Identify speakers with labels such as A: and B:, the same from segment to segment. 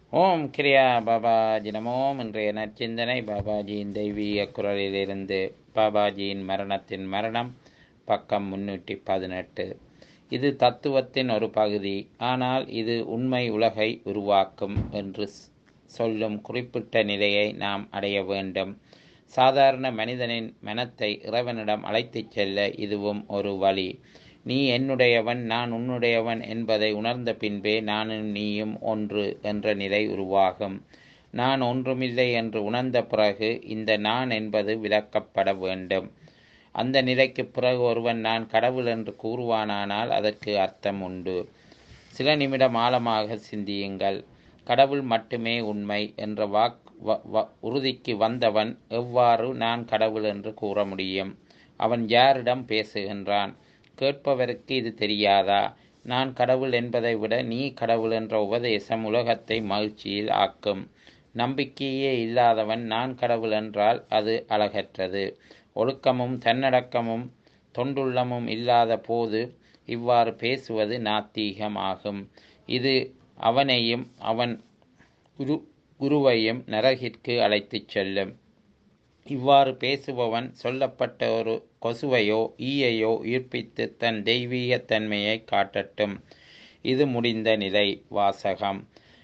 A: ஓம் கிரியா பாபாஜி நமோம் இன்றைய நற்சிந்தனை பாபாஜியின் தெய்வீக குரலிலிருந்து பாபாஜியின் மரணத்தின் மரணம் பக்கம் முன்னூற்றி பதினெட்டு இது தத்துவத்தின் ஒரு பகுதி ஆனால் இது உண்மை உலகை உருவாக்கும் என்று சொல்லும் குறிப்பிட்ட நிலையை நாம் அடைய வேண்டும் சாதாரண மனிதனின் மனத்தை இறைவனிடம் அழைத்துச் செல்ல இதுவும் ஒரு வழி நீ என்னுடையவன் நான் உன்னுடையவன் என்பதை உணர்ந்த பின்பே நானும் நீயும் ஒன்று என்ற நிலை உருவாகும் நான் ஒன்றுமில்லை என்று உணர்ந்த பிறகு இந்த நான் என்பது விளக்கப்பட வேண்டும் அந்த நிலைக்கு பிறகு ஒருவன் நான் கடவுள் என்று கூறுவானானால் அதற்கு அர்த்தம் உண்டு சில நிமிடம் ஆழமாக சிந்தியுங்கள் கடவுள் மட்டுமே உண்மை என்ற வாக் உறுதிக்கு வந்தவன் எவ்வாறு நான் கடவுள் என்று கூற முடியும் அவன் யாரிடம் பேசுகின்றான் கேட்பவருக்கு இது தெரியாதா நான் கடவுள் என்பதை விட நீ கடவுள் என்ற உபதேசம் உலகத்தை மகிழ்ச்சியில் ஆக்கும் நம்பிக்கையே இல்லாதவன் நான் கடவுள் என்றால் அது அழகற்றது ஒழுக்கமும் தன்னடக்கமும் தொண்டுள்ளமும் இல்லாத போது இவ்வாறு பேசுவது நாத்தீகமாகும் இது அவனையும் அவன் குரு குருவையும் நரகிற்கு அழைத்துச் செல்லும் இவ்வாறு பேசுபவன் சொல்லப்பட்ட ஒரு கொசுவையோ ஈயையோ உயிர்ப்பித்து தன் தெய்வீக தன்மையை காட்டட்டும் இது முடிந்த நிலை வாசகம்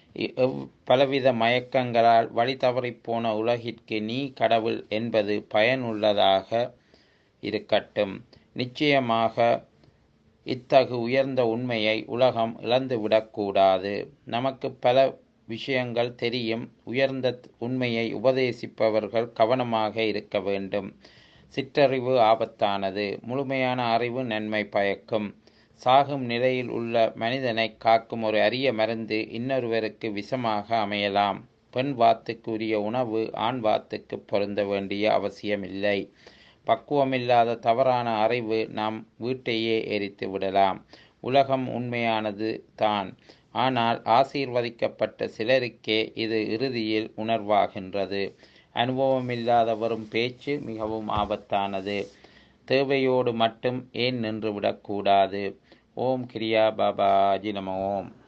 A: பலவித மயக்கங்களால் வழி தவறிப்போன உலகிற்கு நீ கடவுள் என்பது பயனுள்ளதாக இருக்கட்டும் நிச்சயமாக இத்தகு உயர்ந்த உண்மையை உலகம் இழந்துவிடக்கூடாது நமக்கு பல விஷயங்கள் தெரியும் உயர்ந்த உண்மையை உபதேசிப்பவர்கள் கவனமாக இருக்க வேண்டும் சிற்றறிவு ஆபத்தானது முழுமையான அறிவு நன்மை பயக்கும் சாகும் நிலையில் உள்ள மனிதனை காக்கும் ஒரு அரிய மருந்து இன்னொருவருக்கு விஷமாக அமையலாம் பெண் வாத்துக்கு உரிய உணவு ஆண் வாத்துக்கு பொருந்த வேண்டிய அவசியமில்லை பக்குவமில்லாத தவறான அறிவு நாம் வீட்டையே எரித்து விடலாம் உலகம் உண்மையானது தான் ஆனால் ஆசீர்வதிக்கப்பட்ட சிலருக்கே இது இறுதியில் உணர்வாகின்றது அனுபவமில்லாத வரும் பேச்சு மிகவும் ஆபத்தானது தேவையோடு மட்டும் ஏன் நின்றுவிடக்கூடாது ஓம் கிரியா பாபாஜி நம ஓம்